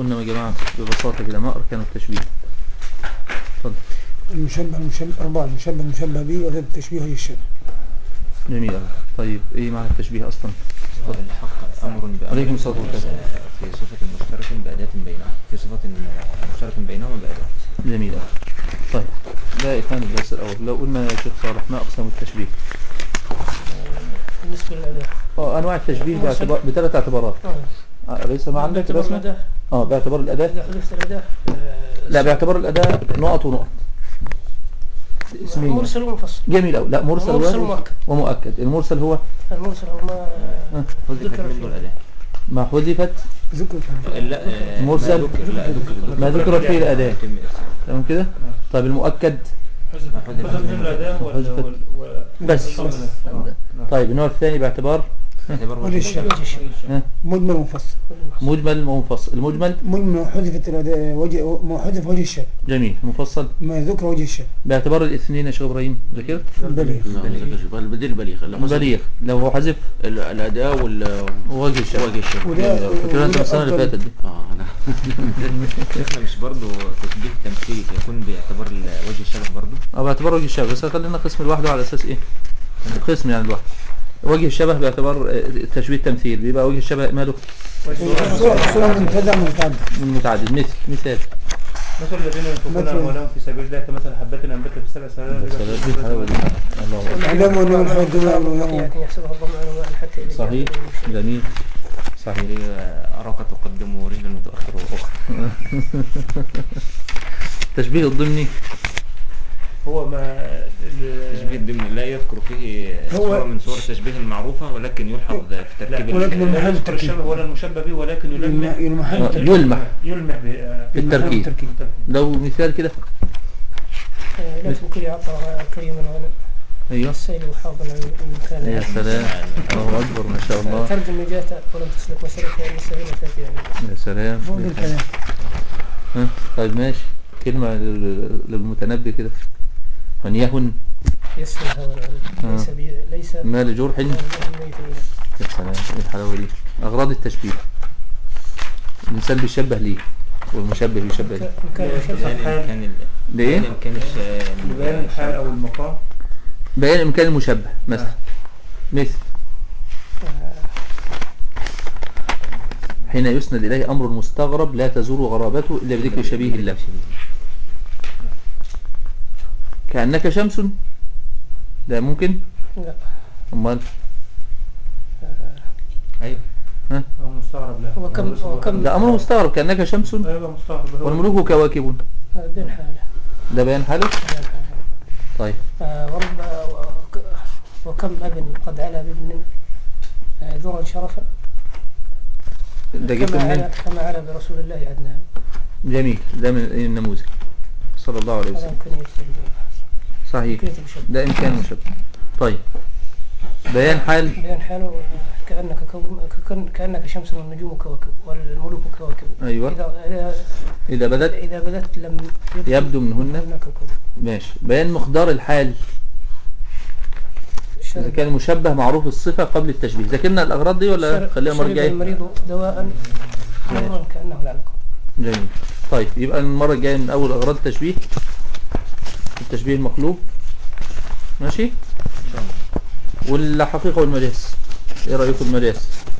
لنا يا جماعة ببساطة كده ما أركان التشبيه اتفضل المشبه المشبه أربعة المشبه المشبه به وزاد التشبيه هي الشبه جميل أوي طيب إيه معنى التشبيه أصلا الحق أمر بأمر عليكم الصلاة والسلام. في صفة مشترك بأداة بينهم في صفة مشترك بينهما بأداة جميل أوي طيب ده كان الدرس الأول لو قلنا يا شيخ صالح ما أقسام التشبيه بالنسبة للأداء اه أنواع التشبيه باعتبار بثلاث اعتبارات آه. آه، ليس ما عندك باعتبار رسمة الأداء اه باعتبار إذا الأداة حذفت الأداء آه، لا باعتبار الأداة نقط ونقط اسمين مرسل ومفصل جميل أوي لا مرسل مرسل و- ومؤكد. ومؤكد المرسل هو المرسل هو ما آه، حذفت ذكر منه فيه. الأداة ما حذفت ذكر لا آه، مرسل. ما ذكر لا ذكر ما ذكر فيه الأداة يتم إرساله. تمام كده طيب المؤكد ما حذفت منه الأداة حذفت. بس طيب النوع الثاني باعتبار باعتبار وجه وجه الشبه. الشبه. وجه الشيء ها، مجمل ومفصل مجمل ومفصل المجمل مجمل حذفت الأداة وجه ما حذف وجه الشبه جميل مفصل ما ذكر وجه الشبه باعتبار الاثنين يا شيخ ابراهيم ذكرت بليغ البديل بليغ اللي حصل بليغ لو هو حذف ال- الاداء وال وجه الشبه وجه الشبه وده فاكر انت وده السنه اللي أفضل. فاتت دي اه انا شيخنا مش برضه تشبيه تمثيل يكون باعتبار ال- وجه الشبه برضه اه باعتبار وجه الشبه بس خلينا قسم لوحده على اساس ايه قسم يعني لوحده وجه الشبه باعتبار آه، تشبيه تمثيل بيبقى وجه الشبه ماله صورة صورة منتزع متعدد من متعدد مثل مثال مثل الذين ينفقون مثل- اموالهم في سبيل الله كمثل حبة انبتت في سبع سنوات دي الحلاوه دي الله أكبر. اعلموا انه الحياة الدنيا أمر يوم يعني يحسبها الظمآن ماء حتى إذا صحيح جاء الشيء. جميل صحيح آه، أراك تقدم رجلا متأخر وأخرى التشبيه الضمني هو ما ال- تشبيه الضمن لا يذكر فيه هو- صورة من صور التشبيه المعروفة ولكن يلحظ في تركيب لا ال- ولكن لا المحل يذكر التركيب. الشبه ولا المشبه به ولكن يلمح يلمح آه، التركيب. يلمح يلمح ب- آه، في التركيب التركيب. لو مثال كده آه، لا تنكري عطر كريما غنم ايوه السيل وحاضن المكان يا سلام الله اكبر ما شاء الله ترجم نجاة ولم تسلك مسيرتها إن سبيل تأتي يعني يا سلام فوق الكلام ها؟ طيب ماشي كلمة لل- للمتنبي كده من يهن يسر الهوى العلم ليس بي ليس ما لجرح ما له ميت إلى يا سلام ايه الحلاوة دي أغراض التشبيه الإنسان بيشبه ليه والمشبه بيشبه ليه إن كان يشبه يعني كان ال- لإيه؟ يعني كان الش- بيان الحال او المقام بيان إمكان المشبه مثلا مثل حين يسند إليه أمر مستغرب لا تزول غرابته إلا بذكر شبيه الله كأنك شمس ده ممكن لا أمال أيوه هو مستغرب له وكم وكم ده أمر مستغرب كأنك شمس ايوه مستغرب هو والملوك كواكب هذا بين حاله ده بيان حاله بين حاله طيب آه، ورب وك- وكم أب قد علا بابن آه، ذرا شرفا ده جبت كما منين علا كما علا برسول الله عدنان جميل ده من النموذج صلى الله عليه هذا وسلم يمكن يكتب صحيح يمكن يكتب ده إمكان مشبه طيب بيان حال بين حاله آه، كأنك كو... كأن- كأنك شمس والنجوم كواكب والملوك كواكب أيوة. إذا إذا إذا بدأت إذا بدت لم يبدو يبدو منهن هناك كوكب ماشي بيان مقدار الحال إذا شرب- كان المشبه معروف الصفة قبل التشبيه ذاكرنا الأغراض دي ولا شرب- خليها مرة شرب الجاية المريض دواء مرا كأنه العلقم جميل طيب يبقى المرة الجاية من أول أغراض التشبيه التشبيه المقلوب ماشي والحقيقة والمجاز ايه رأيكم في المجاز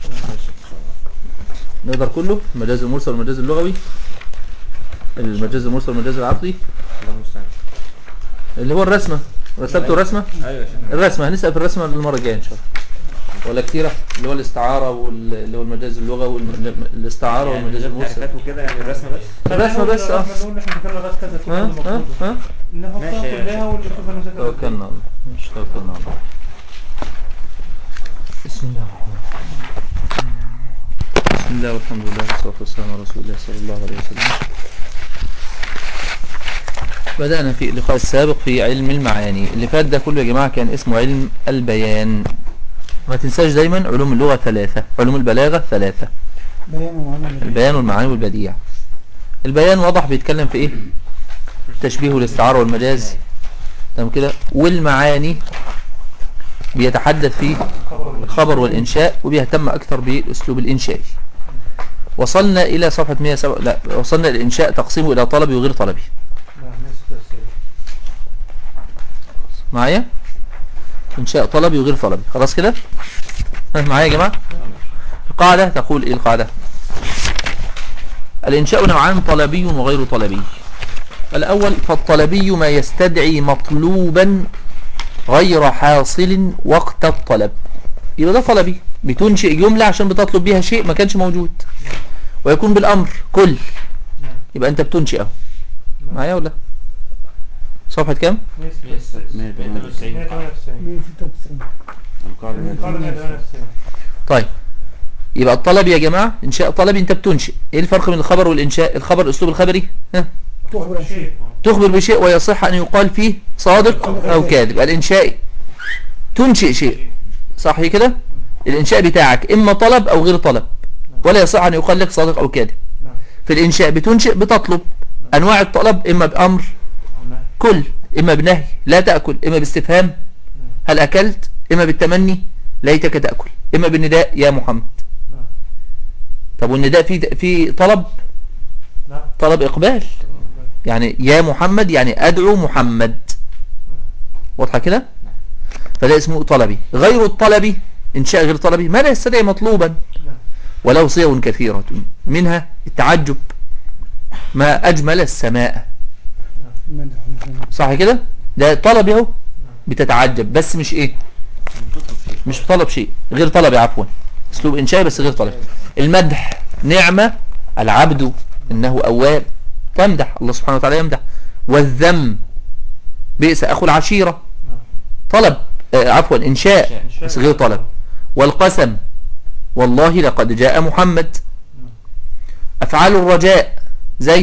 نقدر كله المجاز المرسل والمجاز اللغوي المجاز المرسل والمجاز العقلي الله المستعان اللي هو الرسمة رسمته رسمة أيوه يا شيخنا. الرسمة هنسأل في الرسمة المرة الجاية إن شاء الله ولا كتيرة اللي هو الاستعارة واللي هو المجاز اللغوي والاستعارة يعني والمجاز غير المرسل تعريفات وكده يعني الرسمة بس الرسمة بس اه نقول احنا ذكرنا لغايه كذا في ها ها المفروض ها نحطها ماشي يا كلها واللي يشوفها نذاكرها توكلنا على الله مش توكلنا على الله بسم الله الرحمن الرحيم بسم الله والحمد لله والصلاة والسلام على رسول الله صلى الله عليه وسلم بدأنا في اللقاء السابق في علم المعاني اللي فات ده كله يا جماعة كان اسمه علم البيان ما تنساش دايما علوم اللغة ثلاثة علوم البلاغة ثلاثة بيان وعمل البيان والمعاني والبديع البيان واضح بيتكلم في ايه تشبيه الاستعارة والمجاز تمام كده والمعاني بيتحدث في الخبر والإنشاء وبيهتم أكثر بالأسلوب الإنشائي وصلنا إلى صفحة 107 لا وصلنا الإنشاء تقسيمه إلى طلبي وغير طلبي نعم 166 معايا إنشاء طلبي وغير طلبي خلاص كده ها، معايا يا جماعة القاعدة تقول إيه القاعدة الإنشاء نوعان طلبي وغير طلبي الأول فالطلبي ما يستدعي مطلوبا غير حاصل وقت الطلب يبقى ده طلبي بتنشئ جملة عشان بتطلب بيها شيء ما كانش موجود ويكون بالأمر كل نعم يبقى أنت بتنشئ أهو معايا ولا صفحة كام 198 198 196 القاعدة قال 198 طيب يبقى الطلب يا جماعة إنشاء طلبي أنت بتنشئ إيه الفرق بين الخبر والإنشاء الخبر الأسلوب الخبري ها تخبر عن شيء تخبر بشيء ويصح أن يقال فيه صادق أو كاذب الإنشاء تنشئ شيء صح كده الإنشاء بتاعك إما طلب أو غير طلب ولا يصح أن يقال لك صادق أو كاذب نعم في الإنشاء بتنشئ بتطلب أنواع الطلب إما بأمر نعم كل إما بنهي لا تأكل إما باستفهام هل أكلت إما بالتمني ليتك تأكل إما بالنداء يا محمد نعم طب والنداء في في طلب نعم طلب إقبال يعني يا محمد يعني أدعو محمد واضحة كده فده اسمه طلبي غير الطلبي إنشاء غير طلبي ما لا يستدعي مطلوبا نعم ولو صيغ كثيرة منها التعجب ما أجمل السماء مدح وجنة. صح كده ده طلب اهو بتتعجب بس مش ايه مش طلب شيء غير طلبي عفوا اسلوب انشائي بس غير طلبي المدح نعمة العبد انه اواب تمدح الله سبحانه وتعالى يمدح والذم بئس اخو العشيرة طلب آه عفوا انشاء بس غير طلب والقسم والله لقد جاء محمد افعال الرجاء زي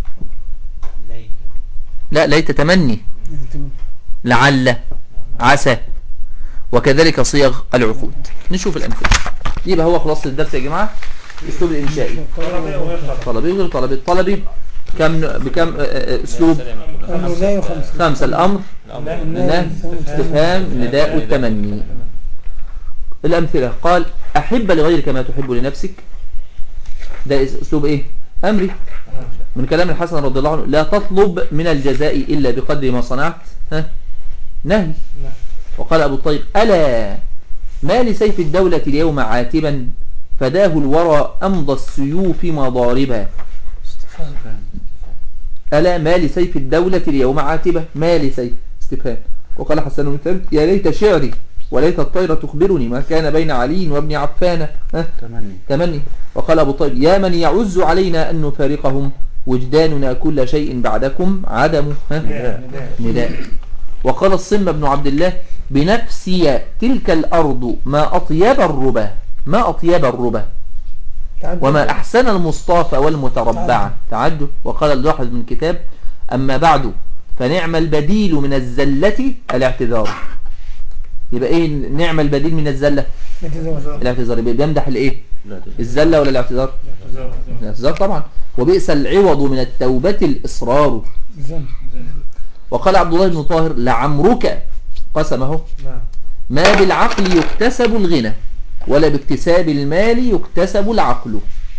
لا ليت تمني يعني لعل عسى وكذلك صيغ العقود نشوف الأمثلة يبقى هو خلاص الدرس يا جماعة اسلوب الإنشائي طلبي وغير طلبي طلبي غير طلبي الطلبي كم بكم آه، آه، اسلوب أمر لا وخمسة خمسة الأمر النهي استفهام النداء والتمني الأمثلة قال أحب لغيرك ما تحب لنفسك ده اسلوب ايه أمري من كلام الحسن رضي الله عنه لا تطلب من الجزاء إلا بقدر ما صنعت ها نهي وقال أبو الطيب ألا ما لسيف الدولة اليوم عاتبا فداه الورى أمضى السيوف مضاربا استفهام ألا ما لسيف الدولة اليوم عاتبة ما لسيف استفهام وقال حسن بن ثابت يا ليت شعري وليت الطير تخبرني ما كان بين علي وابن عفان ها تمني تمني وقال أبو طيب يا من يعز علينا أن نفارقهم وجداننا كل شيء بعدكم عدم ها نداء وقال الصم بن عبد الله بنفسي تلك الأرض ما أطيب الربا ما أطيب الربا تعدد. وما أحسن المصطفى والمتربع تعجب وقال الواحد من كتاب أما بعد فنعم البديل من الزلة الاعتذار يبقى ايه نعم البديل من الزلة يتزوج الاعتذار يبقى بيمدح الايه لا تزال. الزلة ولا الاعتذار الاعتذار طبعا وبئس العوض من التوبة الإصرار الذنب وقال عبد الله بن طاهر لعمرك قسمه نعم ما بالعقل يكتسب الغنى ولا باكتساب المال يكتسب العقل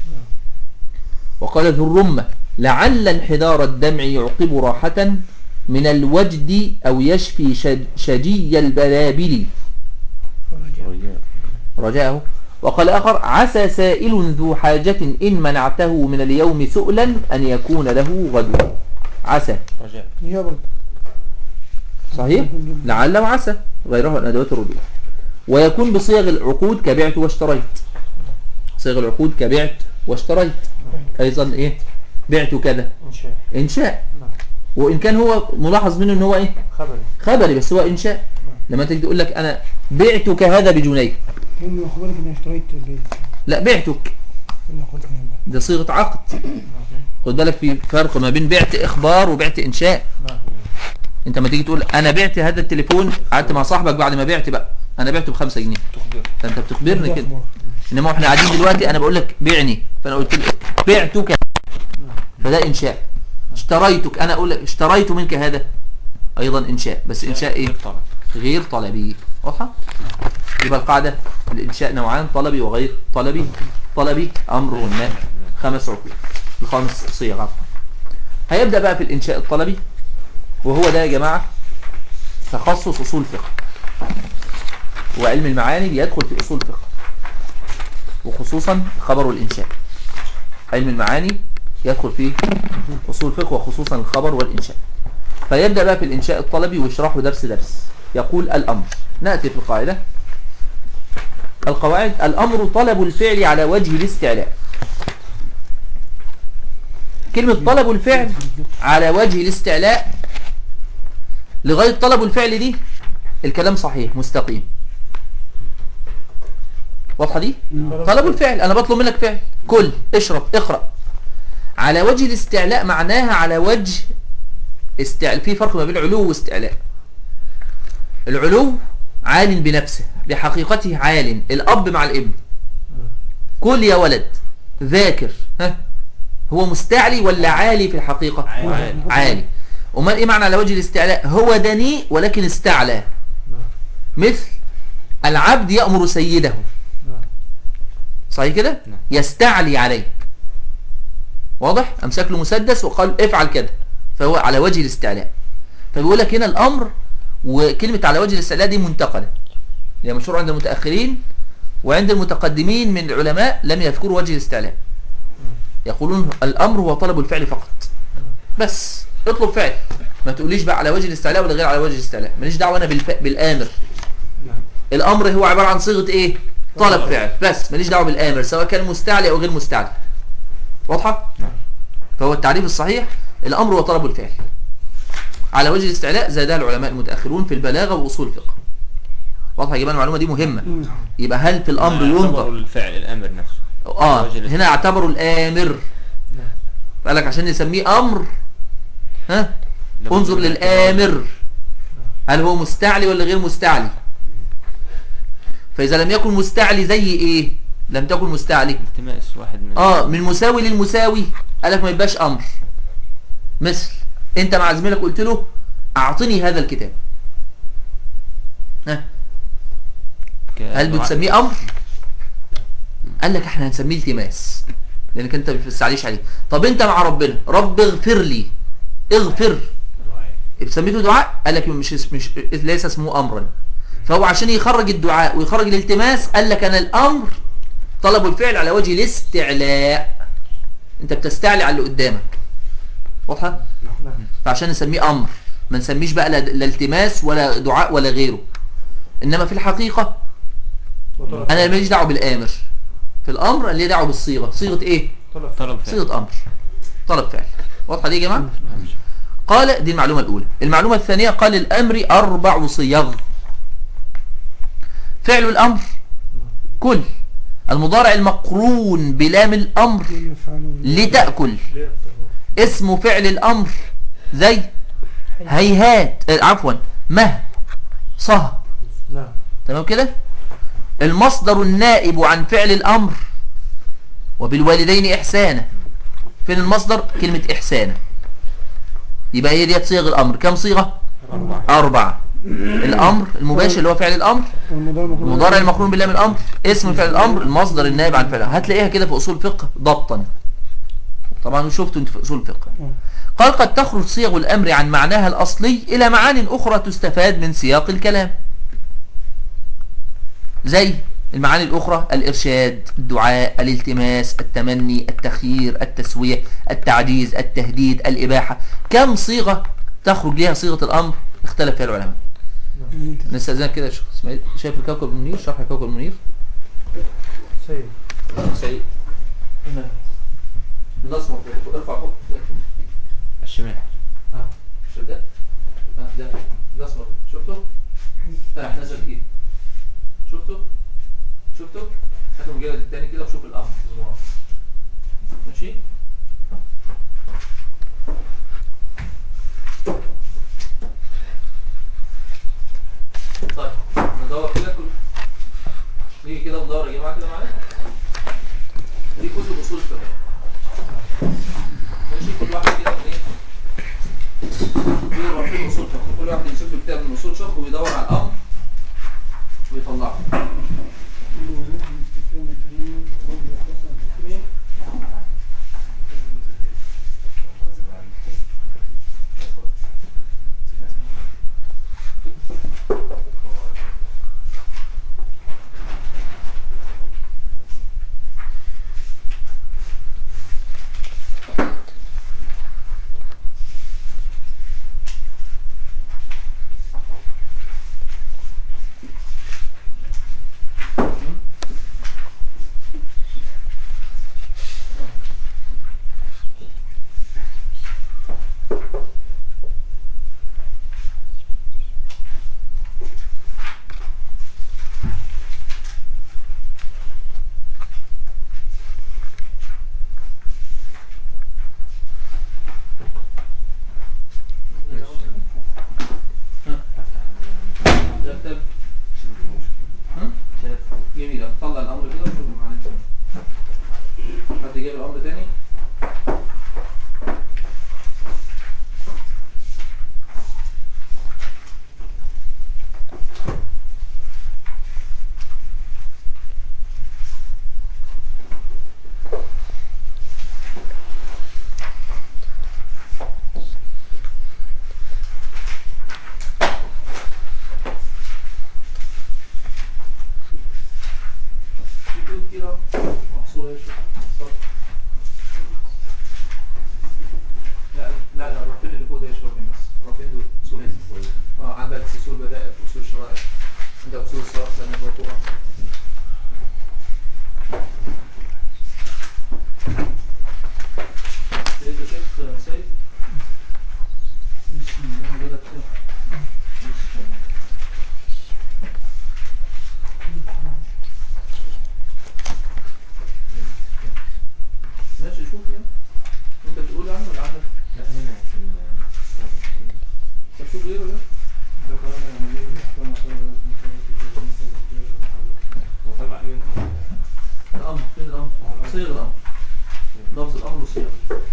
وقال ذو الرمة لعل انحدار الدمع يعقب راحة من الوجد أو يشفي شج- شجي البلابل رجاء رجاءه وقال آخر عسى سائل ذو حاجة إن منعته من اليوم سؤلا أن يكون له غدوة عسى رجاء هي برضه صحيح لعل وعسى غيره من أدوات الرجوع ويكون بصيغ العقود كبعت واشتريت صيغ العقود كبعت واشتريت أيضا إيه بعت كذا إنشاء إنشاء نعم وإن كان هو ملاحظ منه إن هو إيه خبري خبري بس هو إنشاء لما تيجي تقول لك أنا بعتك هذا بجنيه لأنه أخبرك إني اشتريت البيت لا بعتك إني قلت لك ده صيغة عقد خد بالك في فرق ما بين بعت إخبار وبعت إنشاء نعم انت ما تيجي تقول انا بعت هذا التليفون قعدت مع صاحبك بعد ما بعت بقى انا بعته بخمسة جنيه تخبر فانت بتخبرني كده انما احنا قاعدين دلوقتي انا بقول لك بيعني فانا قلت لك بعتك فده انشاء اشتريتك انا اقول لك اشتريت منك هذا ايضا انشاء بس انشاء ايه طبعا غير طلبي واضحه يبقى القاعده الانشاء نوعان طلبي وغير طلبي طلبي امر والنهي خمس عقود بخمس صيغ عفوا هيبدأ بقى في الإنشاء الطلبي وهو ده يا جماعة تخصص أصول فقه وعلم المعاني بيدخل في أصول فقه وخصوصا خبر الإنشاء علم المعاني يدخل في أصول فقه وخصوصا الخبر والإنشاء فيبدأ بقى في الإنشاء الطلبي ويشرحه درس درس يقول الأمر نأتي في القاعدة القواعد الأمر طلب الفعل على وجه الاستعلاء كلمة طلب الفعل على وجه الاستعلاء لغاية طلب الفعل دي الكلام صحيح مستقيم واضحة دي طلب الفعل أنا بطلب منك فعل كل اشرب اقرأ على وجه الاستعلاء معناها على وجه استعلاء في فرق ما بين علو واستعلاء العلو عال بنفسه بحقيقته عال الأب مع الابن كل يا ولد ذاكر ها هو مستعلي ولا عالي في الحقيقة عالي. عالي امال ايه معنى على وجه الاستعلاء هو دنيء ولكن استعلى مثل العبد يأمر سيده نعم. صحيح كده نعم. يستعلي عليه واضح امسك له مسدس وقال افعل كده فهو على وجه الاستعلاء فبيقول لك هنا الامر وكلمة على وجه الاستعلاء دي منتقلة هي مشهور عند المتأخرين وعند المتقدمين من العلماء لم يذكروا وجه الاستعلاء يقولون الامر هو طلب الفعل فقط بس اطلب فعل ما تقوليش بقى على وجه الاستعلاء ولا غير على وجه الاستعلاء ماليش دعوه انا بالف... بالامر نعم. الامر هو عباره عن صيغه ايه طلب فعل بس ماليش دعوه بالامر سواء كان مستعلي او غير مستعلي واضحه نعم. فهو التعريف الصحيح الامر هو طلب الفعل على وجه الاستعلاء زادها العلماء المتاخرون في البلاغه واصول الفقه واضحه يا جماعه المعلومه دي مهمه يبقى هل في الامر يعتبر ينظر الفعل الامر نفسه اه على وجه الاستعلاء. هنا اعتبروا الامر نعم. فقال لك عشان نسميه امر ها لابد انظر من للآمر هل هو مستعلي ولا غير مستعلي فإذا لم يكن مستعلي زي إيه لم تكن مستعلي التماس واحد من آه من مساوي للمساوي قال لك ما يبقاش أمر مثل أنت مع زميلك قلت له أعطني هذا الكتاب ها هل كدعاء. بتسميه أمر قال لك احنا هنسميه التماس لأنك أنت ما بتستعليش عليه طب أنت مع ربنا رب اغفر لي اغفر سميته دعاء قال لك مش اسم مش ليس اسمه امرا فهو عشان يخرج الدعاء ويخرج الالتماس قال لك انا الامر طلب الفعل على وجه الاستعلاء انت بتستعلي على اللي قدامك واضحه نعم. فعشان نسميه امر ما نسميش بقى لا لا التماس ولا دعاء ولا غيره انما في الحقيقه وطلب انا ماليش دعوه بالامر في الامر اللي دعوه بالصيغه صيغه ايه طلب طلب فعل صيغه امر طلب فعل واضحه دي يا جماعه قال دي المعلومة الأولى المعلومة الثانية قال الأمر أربع صيغ فعل الأمر كل المضارع المقرون بلام الأمر يفعلون لتأكل ليه الطلب؟ اسم فعل الأمر زي هيهات آه، عفوا مه صه نعم تمام كده المصدر النائب عن فعل الأمر وبالوالدين إحسانا فين المصدر كلمة إحسانا يبقى هي ديت صيغ الأمر كم صيغة أربعة أربعة الأمر المباشر اللي هو فعل الأمر والمضارع مقرون المضارع المقرون بالله من الأمر اسم فعل الأمر المصدر النائب عن فعل الأمر هتلاقيها كده في أصول فقه ضبطا طبعا شفتوا انت في أصول فقه قال قد تخرج صيغ الأمر عن معناها الأصلي إلى معان أخرى تستفاد من سياق الكلام زي المعاني الأخرى الإرشاد الدعاء الالتماس التمني التخيير التسوية التعجيز التهديد الإباحة كم صيغة تخرج لها صيغة الأمر اختلف فيها العلماء نستأذنك كده يا شيخ اسماعيل شايف الكوكب المنير شرح الكوكب المنير سيد سعيد هنا الأسمر ارفع فوق الشمال اه شوف ده اه ده الأسمر شفته؟ فتح نزل ايد شفته؟ شفته؟ هات المجلد التاني كده وشوف الأمر ماشي؟ طيب ندور كده كل نيجي كده ندور يا جماعه كده معانا دي كتب اصول الفقه ماشي كل واحد كده من ايه بيقرا في اصول فقه كل واحد يمسك له كتاب من اصول فقه ويدور على الامر ويطلعه سيد يا شيخ سيد بسم الله بدأت ماشي شوف يا انت بتقول عنه ولا عندك لا هنا في ال- طب شوف غيره يا هو طبعا الامر فين الامر صيغ الامر لفظ الامر وصيغ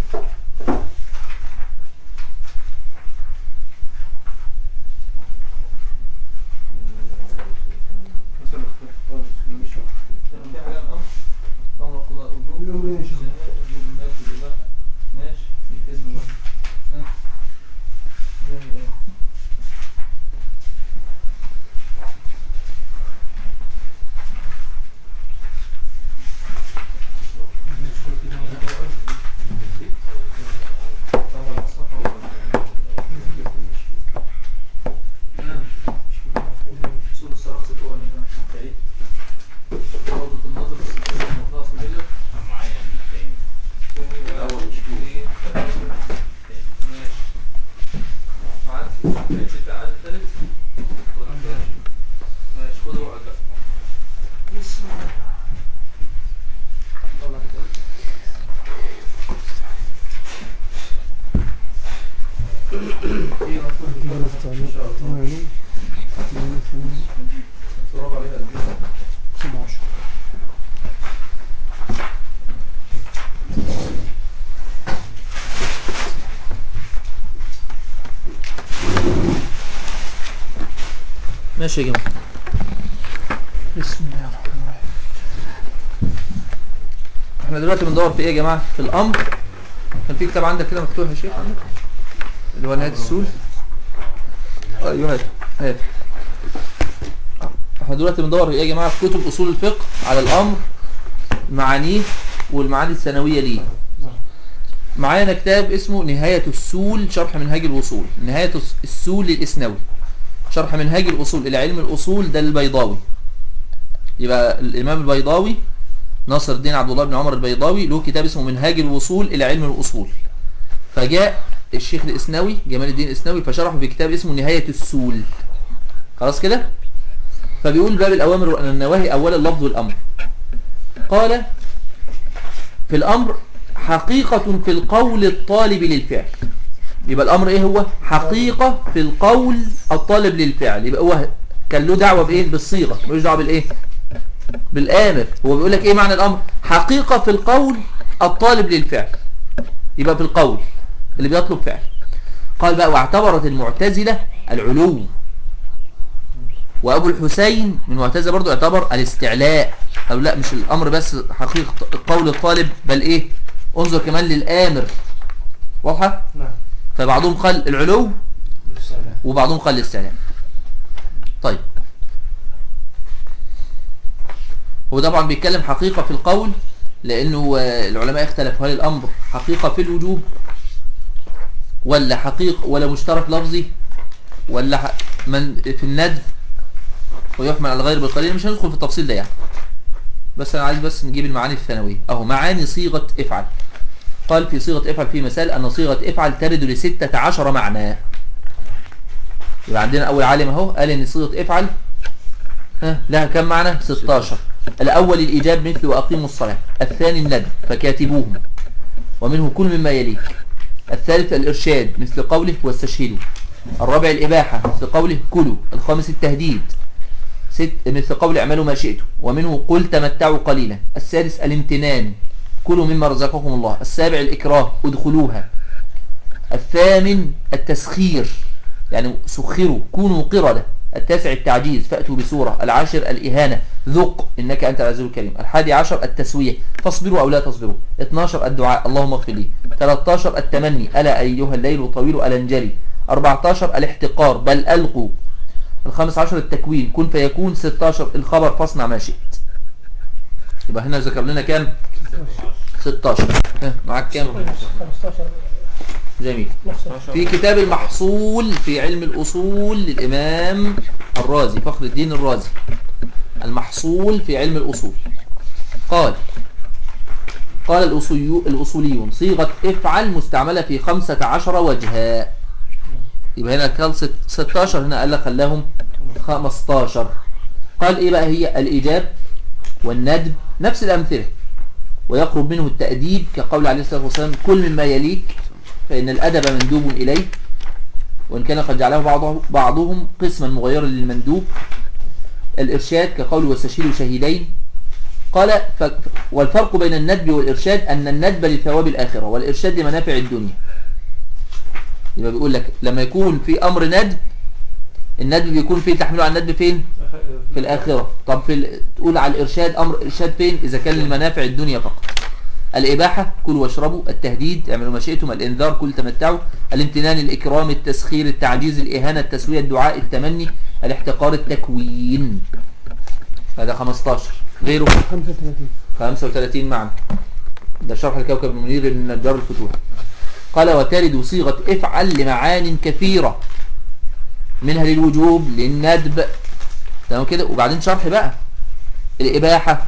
مثلا خالص مش في حاجه عن الامر امر قضاء وجوب الأمر إيه يا شيخ؟ وجوب الناس والاباحه ماشي في كلمه واحدة. ها جميل أوي. بسم الله الله يكرمك. ايه رقم درجة عليه ثمانين ثمانين ثمانين التراب عليها قد ايه؟ سبعة عشر ماشي يا جماعه بسم الله الرحمن الرحيم احنا دلوقتي بندور في ايه يا جماعه في الامر كان في كتاب عندك كده مفتوح يا شيخ عندك اللي هو نهايه السول ايوه هات هات احنا دلوقتي بندور في ايه يا جماعه في كتب اصول الفقه على الامر معانيه والمعاني الثانويه ليه معانا كتاب اسمه نهاية السول شرح منهاج الوصول نهاية السول للإسنوي شرح منهاج الأصول إلى علم الأصول ده البيضاوي يبقى الإمام البيضاوي ناصر الدين عبد الله بن عمر البيضاوي له كتاب اسمه منهاج الوصول إلى علم الأصول فجاء الشيخ الإسنوي جمال الدين الإسنوي فشرحه في كتاب اسمه نهاية السول خلاص كده فبيقول باب الأوامر والنواهي أولا اللفظ والأمر قال في الأمر حقيقة في القول الطالب للفعل يبقى الأمر إيه هو حقيقة في القول الطالب للفعل يبقى هو كان له دعوة بإيه بالصيغة ملوش دعوة بالإيه بالآمر هو بيقول لك إيه معنى الأمر حقيقة في القول الطالب للفعل يبقى في القول اللي بيطلب فعل قال بقى واعتبرت المعتزلة العلو وأبو الحسين من معتزلة برضو اعتبر الاستعلاء أو لا مش الأمر بس حقيقة قول الطالب بل إيه انظر كمان للآمر واضحة نعم فبعضهم قال العلو للسلام وبعضهم قال الاستعلاء طيب هو طبعا بيتكلم حقيقة في القول لأنه آه، العلماء اختلفوا هل الأمر حقيقة في الوجوب ولا حقيقة ولا مشترك لفظي ولا ح- من في الندب ويحمل على الغير بالقليل مش هندخل في التفصيل ده يعني بس أنا عايز بس نجيب المعاني الثانوية أهو معاني صيغة افعل قال في صيغة افعل في مثال أن صيغة افعل ترد لستة عشر معنى يبقى عندنا أول عالم أهو قال إن صيغة افعل ها لها كم معنى 16 الأول الإيجاب مثل وأقيموا الصلاة الثاني الندب فكاتبوهم ومنه كل مما يليك الثالث الإرشاد مثل قوله واستشهدوا الرابع الإباحة مثل قوله كلوا الخامس التهديد ست مثل قول اعملوا ما شئتم ومنه قل تمتعوا قليلا السادس الامتنان كلوا مما رزقكم الله السابع الإكراه ادخلوها الثامن التسخير يعني سخروا كونوا قردة التاسع التعجيز فأتوا بسورة العاشر الإهانة ذق إنك أنت العزيز الكريم الحادي عشر التسوية تصبروا أو لا تصبروا 12 الدعاء اللهم اغفر لي 13 التمني ألا أيها الليل طويل ألا انجلي 14 الاحتقار بل ألقوا الخامس عشر التكوين كن فيكون 16 الخبر فاصنع ما شئت يبقى هنا ذكر لنا كام 16 ها، معاك كام 15 جميل نفس في كتاب المحصول في علم الأصول للإمام الرازي فخر الدين الرازي المحصول في علم الأصول قال قال الأصوليو- الأصوليون صيغة افعل مستعملة في خمسة عشر وجها يبقى هنا كان ست- 16 هنا قال لك خلاهم 15 قال ايه بقى هي الإيجاب والندب نفس الأمثلة ويقرب منه التأديب كقول عليه الصلاة والسلام كل مما يليك فإن الأدب مندوب إليه وإن كان قد جعله بعضه بعضهم قسما مغيرا للمندوب الإرشاد كقول واستشيروا شهيدين قال ف... والفرق بين الندب والإرشاد أن الندب لثواب الآخرة والإرشاد لمنافع الدنيا يبقى بيقول لك لما يكون في أمر ندب الندب بيكون فين تحمله على الندب فين في الآخرة طب في ال... تقول على الإرشاد أمر إرشاد فين إذا كان للمنافع الدنيا فقط الإباحة كلوا واشربوا التهديد اعملوا ما شئتم الإنذار كل تمتعوا الامتنان الإكرام التسخير التعجيز الإهانة التسوية الدعاء التمني الاحتقار التكوين هذا 15 غيره 35 35 معنى ده شرح الكوكب المنير من نجار الفتوح قال وترد صيغة افعل لمعان كثيرة منها للوجوب للندب تمام كده وبعدين شرح بقى الإباحة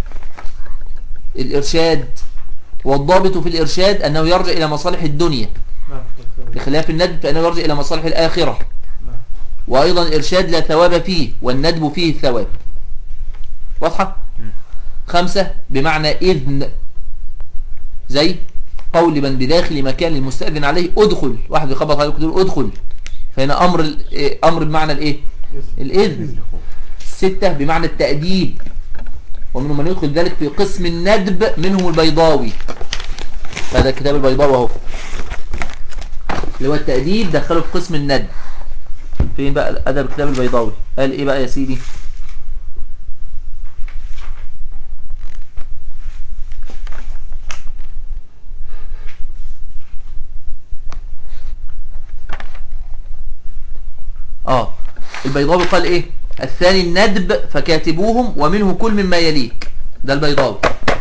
الإرشاد والضابط في الإرشاد أنه يرجع إلى مصالح الدنيا نعم بخلاف الندب فإنه يرجع إلى مصالح الآخرة نعم وأيضا الإرشاد لا ثواب فيه والندب فيه الثواب واضحة؟ مم. خمسة بمعنى إذن زي قول من بداخل مكان المستأذن عليه ادخل واحد يخبط عليك يقول ادخل فهنا أمر ال- إيه، أمر بمعنى الإيه؟ الإذن ستة بمعنى التأديب ومنهم من يدخل ذلك في قسم الندب منهم البيضاوي هذا الكتاب البيضاوي اهو اللي هو التأديب دخله في قسم الندب فين بقى أدب الكتاب البيضاوي قال إيه بقى يا سيدي اه البيضاوي قال ايه الثاني الندب فكاتبوهم ومنه كل مما يليك ده البيضاوي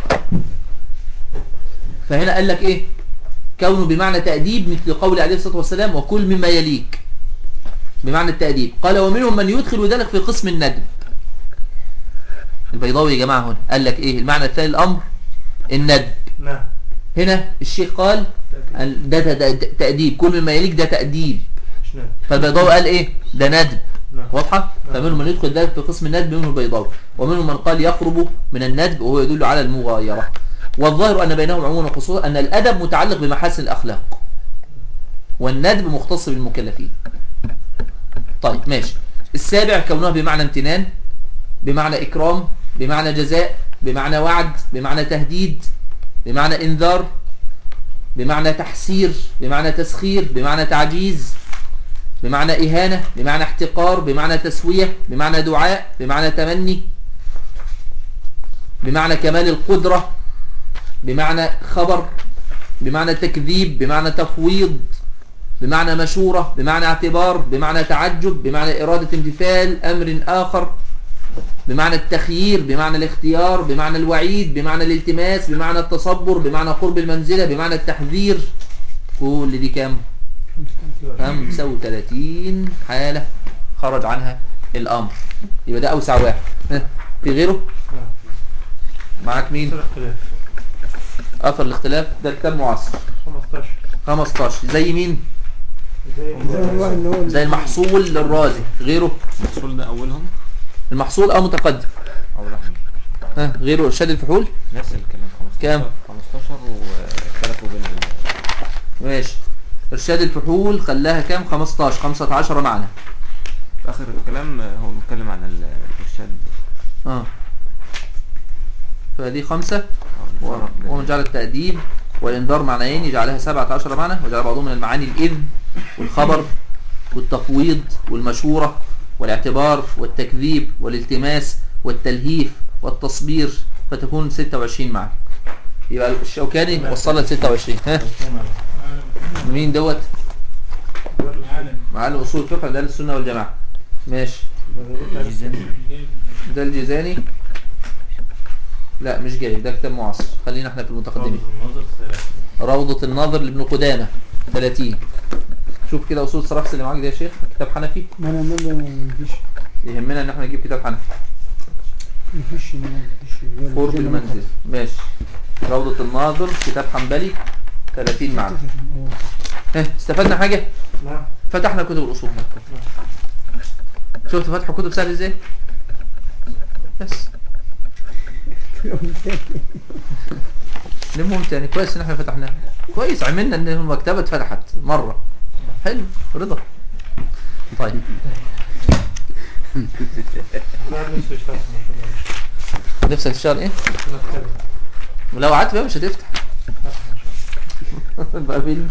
فهنا قال لك ايه كونه بمعنى تأديب مثل قول عليه الصلاة والسلام وكل مما يليك بمعنى التأديب قال ومنهم من يدخل ذلك في قسم الندب البيضاوي يا جماعة هنا قال لك ايه المعنى الثاني الأمر الندب نعم هنا الشيخ قال ال- ده ده- ده تأديب كل مما يليك ده تأديب مش نعم فالبيضاوي قال ايه ده ندب نعم واضحة فمنهم من يدخل ذلك في قسم الندب منهم البيضاوي ومنهم من قال يقرب من الندب وهو يدل على المغايرة والظاهر أن بينهم عموما وخصوصا أن الأدب متعلق بمحاسن الأخلاق والندب مختص بالمكلفين طيب ماشي السابع كونها بمعنى امتنان بمعنى إكرام بمعنى جزاء بمعنى وعد بمعنى تهديد بمعنى إنذار بمعنى تحسير بمعنى تسخير بمعنى تعجيز بمعنى إهانة بمعنى احتقار بمعنى تسوية بمعنى دعاء بمعنى تمني بمعنى كمال القدرة بمعنى خبر بمعنى تكذيب بمعنى تفويض بمعنى مشورة بمعنى اعتبار بمعنى تعجب بمعنى إرادة امتثال أمر آخر بمعنى التخيير بمعنى الاختيار بمعنى الوعيد بمعنى الالتماس بمعنى التصبر بمعنى قرب المنزلة بمعنى التحذير كل دي كام 35 حالة خرج عنها الأمر يبقى ده أوسع واحد ها، في غيره نعم معاك مين سنة اختلاف أثر الاختلاف ده كتاب معاصر 15 15 زي مين زي زي الواحد اللي هو زي المحصول للرازي غيره المحصول ده أولهم المحصول أو متقدم أو رحمة ها غيره إرشاد الفحول نفس الكلام 15 كام؟ 15 واختلفوا بين ال- ماشي إرشاد الفحول خلاها كام 15 15 معنا في آخر الكلام هو بيتكلم عن ال- الإرشاد اه فدي خمسة أو و- الفرق بين- ومن جعل التأديب والإنذار معنيين يجعلها سبعة عشر معنى وجعل بعضهم من المعاني الإذن والخبر والتفويض والمشورة والاعتبار والتكذيب والالتماس والتلهيف والتصبير فتكون 26 معنى يبقى الشوكاني وصلها ل 26 ها مين دوت معلم اصول الفقه ده السنه والجماعه ماشي ده الجيزاني لا مش جاي ده كتاب معاصر خلينا احنا في المتقدمين روضة الناظر لابن قدامة 30 شوف كده اصول صرف اللي معاك ده يا شيخ كتاب حنفي ما انا ما مفيش يهمنا ان احنا نجيب كتاب حنفي مفيش مفيش قرب المنزل ماشي روضة الناظر كتاب حنبلي 30 معنى ها استفدنا حاجة نعم فتحنا كتب الأصول شفت فتح كتب سهل ازاي بس نمهم تاني كويس ان احنا فتحناها كويس عملنا ان المكتبة اتفتحت مرة حلو رضا طيب الواحد نفسه يشتغل في المكتبة نفسك تشتغل ايه في المكتبة لو قعدت بقى مش هتفتح هفتح إن شاء الله. بقى فيلم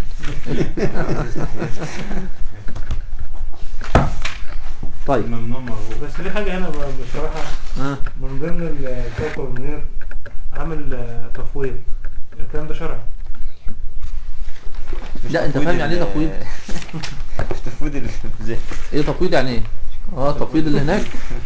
طيب ممنوع مرغوب بس في حاجة هنا ب- بصراحة ها من ضمن الكوكب المنير عامل آه، تفويض الكلام ده شرعي لا انت فاهم يعني ايه تفويض تفويض ال- ازاي ايه تفويض يعني ايه اه تفويض اللي هناك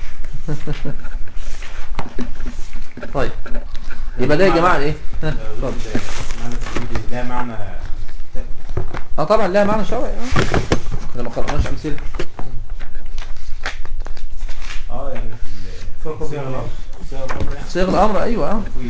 طيب يبقى ده يا جماعه ايه ها، اتفضل. معنى تفويض لا معنى اه طبعا لها معنى شرعي اه احنا ما قرأناش امثله اه يعني في فوق صيغ الامر صيغ الامر يعني صيغ الامر ايوه اه تفويض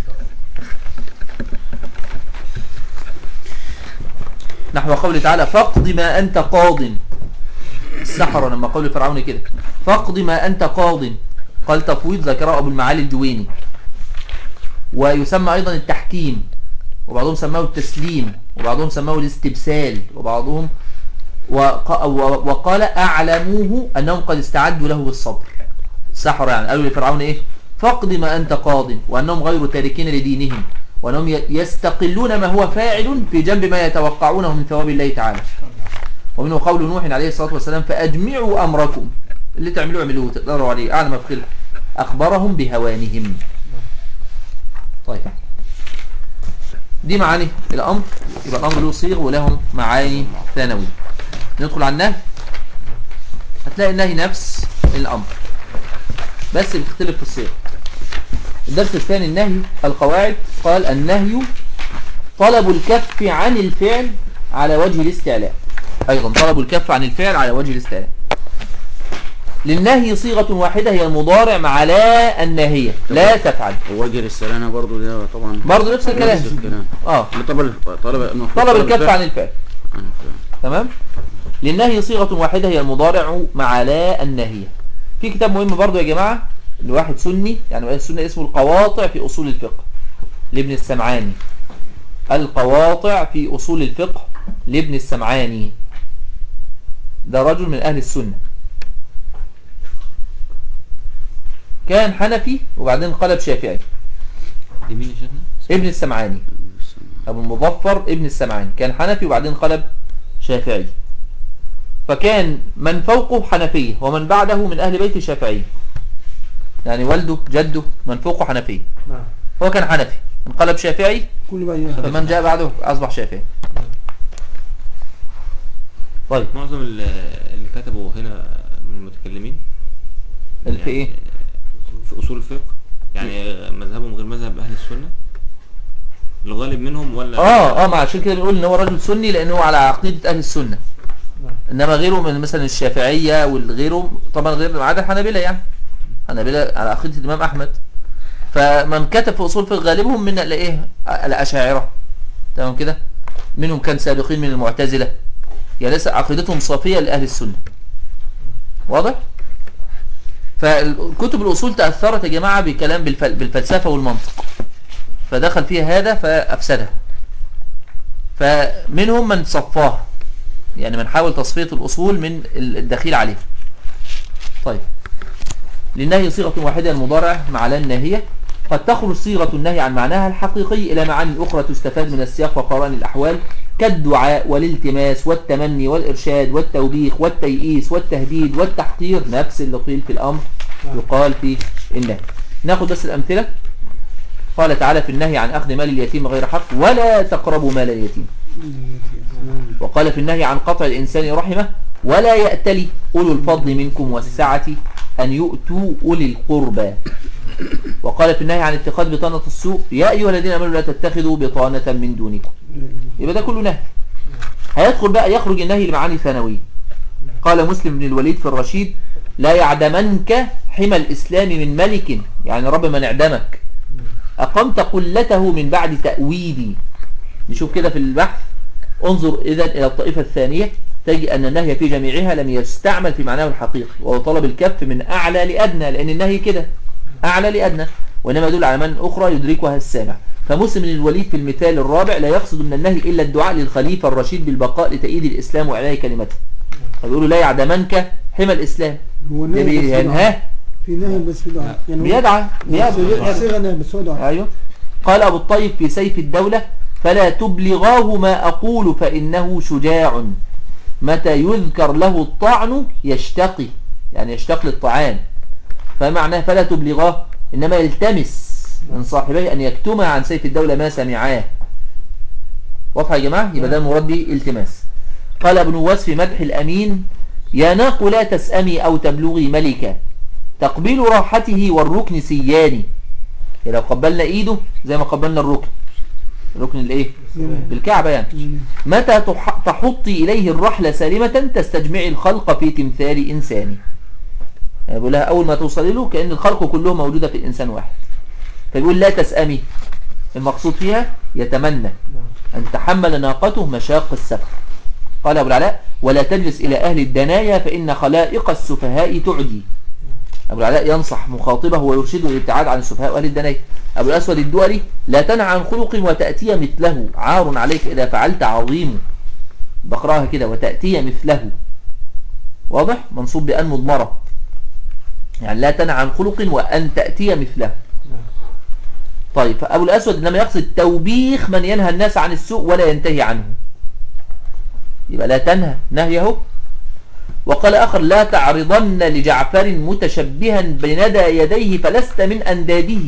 نحو قوله تعالى فاقض ما أنت قاض السحرة لما قول فرعون كده فاقض ما أنت قاض قال تفويض ذكره أبو المعالي الجويني ويسمى أيضا التحكيم وبعضهم سماه التسليم وبعضهم سماه الاستبسال وبعضهم وق- و- وقال أعلموه أنهم قد استعدوا له بالصبر السحرة يعني قالوا لفرعون إيه فاقض ما أنت قاض وأنهم غير تاركين لدينهم وأنهم ي- يستقلون ما هو فاعل في جنب ما يتوقعونه من ثواب الله تعالى ومنه قول نوح عليه الصلاة والسلام فأجمعوا أمركم اللي تعملوه اعملوه تقدروا عليه أعلم بخلق أخبرهم بهوانهم طيب دي معاني الأمر يبقى الأمر له صيغ ولهم معاني ثانوي ندخل على النهي هتلاقي النهي نفس الأمر بس بتختلف في الصيغ الدرس الثاني النهي القواعد قال النهي طلب الكف عن الفعل على وجه الاستعلاء أيضا طلب الكف عن الفعل على وجه الاستعلاء للنهي صيغة واحدة هي المضارع مع لا الناهية لا تفعل وجه الاستعانة برضو ده طبعا برضه نفس الكلام نفس الكلام اه اللي طلب طلب المفروض طلب الكف الفعل عن الفعل عن الفعل. تمام للنهي صيغة واحدة هي المضارع مع لا الناهية في كتاب مهم برضو يا جماعة لواحد سني يعني واحد سني اسمه القواطع في أصول الفقه لابن السمعاني القواطع في أصول الفقه لابن السمعاني ده رجل من أهل السنة كان حنفي وبعدين قلب شافعي دي مين يا شيخنا؟ ابن السمعاني أبو المظفر ابن السمعاني كان حنفي وبعدين قلب شافعي فكان من فوقه حنفية ومن بعده من أهل بيت الشافعية يعني والده جده من فوقه حنفية نعم هو كان حنفي انقلب شافعي كل بقى يا فمن جاء بعده أصبح شافعي طيب معظم ال- اللي كتبوا هنا من المتكلمين اللي في ايه في اصول الفقه يعني مذهبهم غير مذهب اهل السنه الغالب منهم ولا اه اه ما عشان كده بنقول ان هو رجل سني لانه على عقيدة اهل السنة نعم انما غيره من مثلا الشافعية والغيره طبعا غير ما عدا الحنابلة يعني حنابلة على عقيدة الامام احمد فمن كتب في اصول الفقه غالبهم من الايه الاشاعرة تمام كده منهم كان سابقين من المعتزلة يعني لسه عقيدتهم صافية لاهل السنة واضح فكتب الاصول تأثرت يا جماعة بكلام بالفل... بالفلسفة والمنطق فدخل فيها هذا فافسدها فمنهم من صفاها يعني من حاول تصفية الأصول من الدخيل عليه طيب للنهي صيغة واحدة المضارع مع لا الناهية قد تخرج صيغة النهي عن معناها الحقيقي إلى معاني أخرى تستفاد من السياق وقرائن الأحوال كالدعاء والالتماس والتمني والإرشاد والتوبيخ والتيئيس والتهديد والتحقير نفس اللي قيل في الأمر يقال في النهي ناخد بس الأمثلة قال تعالى في النهي عن أخذ مال اليتيم غير حق ولا تقربوا مال اليتيم وقال في النهي عن قطع الإنسان رحمه ولا يأتلي أولو الفضل منكم والسعة أن يؤتوا أولي القربى وقال في النهي عن اتخاذ بطانة السوء يا أيها الذين أمنوا لا تتخذوا بطانة من دونكم يبقى ده كله نهي هيدخل بقى يخرج النهي لمعاني ثانوية قال مسلم بن الوليد في الرشيد لا يعدمنك حمى الإسلام من ملك يعني رب من اعدمك أقمت قلته من بعد تأويلي نشوف كده في البحث انظر إذا إلى الطائفة الثانية تجد أن النهي في جميعها لم يستعمل في معناه الحقيقي وهو طلب الكف من أعلى لأدنى لأن النهي كده أعلى لأدنى وإنما يدل على من أخرى يدركها السامع فمسلم بن الوليد في المثال الرابع لا يقصد من النهي إلا الدعاء للخليفة الرشيد بالبقاء لتأييد الإسلام وإعلاء كلمته فبيقولوا لا يعدمنك حمى الإسلام هو ده نهي بس في دعاء. بينهاه في نهي بس في دعاء يعني هو- بيدعى بيدعى صيغة نهي بس هو دعاء أيوه قال أبو الطيب في سيف الدولة فلا تبلغاه ما أقول فإنه شجاع متى يذكر له الطعن يشتقي يعني يشتق للطعام فمعناه فلا تبلغاه إنما يلتمس من صاحبيه أن يكتم عن سيف الدولة ما سمعاه واضح يا جماعة يبقى ده المراد به التماس قال ابن نواس في مدح الأمين يا ناق لا تسأمي أو تبلغي ملكا تقبيل راحته والركن سياني يعني لو قبلنا ايده زي ما قبلنا الركن الركن الايه بالكعبة يعني متى تح- تحطي اليه الرحلة سالمة تستجمعي الخلق في تمثال انساني يعني بيقول لها اول ما توصلي له كأن الخلق كلهم موجودة في انسان واحد فبيقول لا تسأمي المقصود فيها يتمنى ان تحمل ناقته مشاق السفر قال ابو العلاء ولا تجلس الى اهل الدنايا فان خلائق السفهاء تعدي أبو العلاء ينصح مخاطبه ويرشده للابتعاد عن السفهاء وأهل الدنيا أبو الأسود الدولي لا تنع عن خلق وتأتي مثله عار عليك إذا فعلت عظيم بقراها كده وتأتي مثله واضح منصوب بأن مضمرة يعني لا تنع عن خلق وأن تأتي مثله طيب فأبو الأسود إنما يقصد توبيخ من ينهى الناس عن السوء ولا ينتهي عنه يبقى لا تنهى نهيه وقال آخر لا تعرضن لجعفر متشبها بندى يديه فلست من أنداده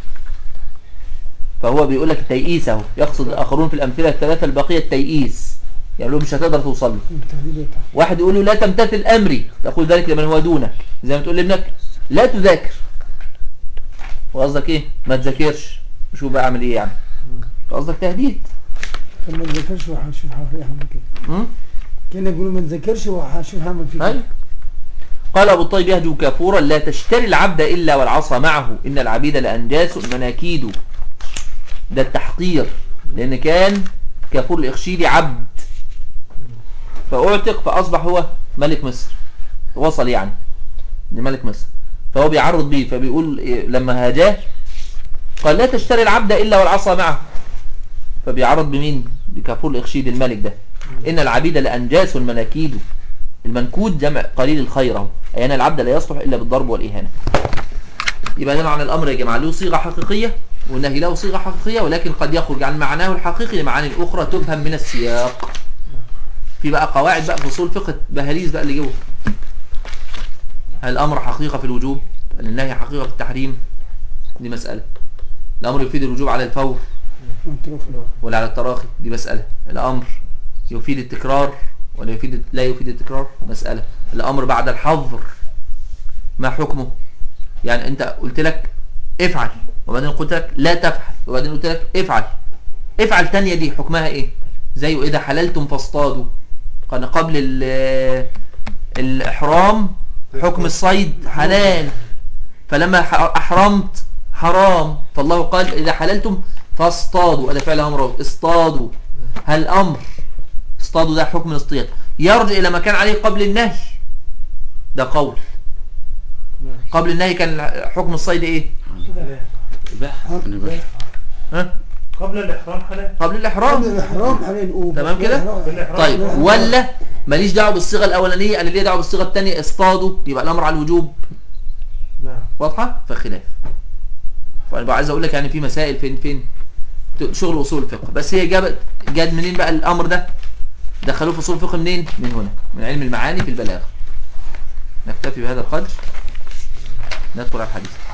فهو بيقول لك التيئيس اهو يقصد الآخرون في الأمثلة الثلاثة الباقية التيئيس يعني له مش هتقدر توصل له التهديد والتحذير. واحد يقول له لا تمتثل أمري تقول ذلك لمن هو دونك زي ما تقول لابنك لا تذاكر وقصدك ايه ما تذاكرش شوف بقى اعمل ايه يعني قصدك تهديد طب ما تذاكرش وهشوف هعمل كده م? كأنك بيقولوا ما تذاكرش وهشوف هعمل فيك أي. كده قال أبو الطيب يهجو كافورا لا تشتري العبد إلا والعصا معه إن العبيد لأنجاس مناكيد ده التحقير لأن كان كافور الإخشيدي عبد فأعتق فأصبح هو ملك مصر وصل يعني لملك مصر فهو بيعرض بيه فبيقول إيه، لما هاجاه قال لا تشتري العبد إلا والعصا معه فبيعرض بمين بكافور الإخشيدي الملك ده إن العبيد لأنجاس مناكيد المنكود جمع قليل الخير اهو أي أن العبد لا يصلح إلا بالضرب والإهانة يبقى ده معنى الأمر يا جماعة له صيغة حقيقية والنهي له صيغة حقيقية ولكن قد يخرج عن معناه الحقيقي لمعاني أخرى تفهم من السياق في بقى قواعد بقى في أصول فقه بهاليز بقى اللي جوه هل الأمر حقيقة في الوجوب هل النهي حقيقة في التحريم دي مسألة الأمر يفيد الوجوب على الفور وانت رافض. ولا على التراخي دي مسألة الأمر يفيد التكرار ولا يفيد لا يفيد التكرار مسألة الأمر بعد الحظر ما حكمه يعني أنت قلت لك افعل وبعدين قلت لك لا تفعل وبعدين قلت لك افعل افعل تانية دي حكمها ايه زي إذا حللتم فاصطادوا كان قبل ال- الإحرام حكم الصيد حلال فلما ح- أحرمت حرام فالله قال إذا حللتم فاصطادوا هذا فعل أمر اصطادوا هل الأمر اصطادوا ده حكم الاصطياد يرجع إلى ما كان عليه قبل النهي ده قول قبل النهي كان حكم الصيد ايه الإباحة ها قبل الإحرام حلال قبل قبل الإحرام الإحرام حلال أوه. تمام كده؟ الإحرام. بالإحرام. طيب ولا ماليش دعوه بالصيغه الاولانيه انا ليه دعوه بالصيغه الثانيه اصطادوا يبقى الامر على الوجوب نعم واضحه فخلاف فانا بقى عايز اقول لك يعني في مسائل فين فين شغل اصول الفقه بس هي جابت جاد منين بقى الامر ده دخلوه في اصول الفقه منين من هنا من علم المعاني في البلاغه نكتفي بهذا القدر ندخل على الحديث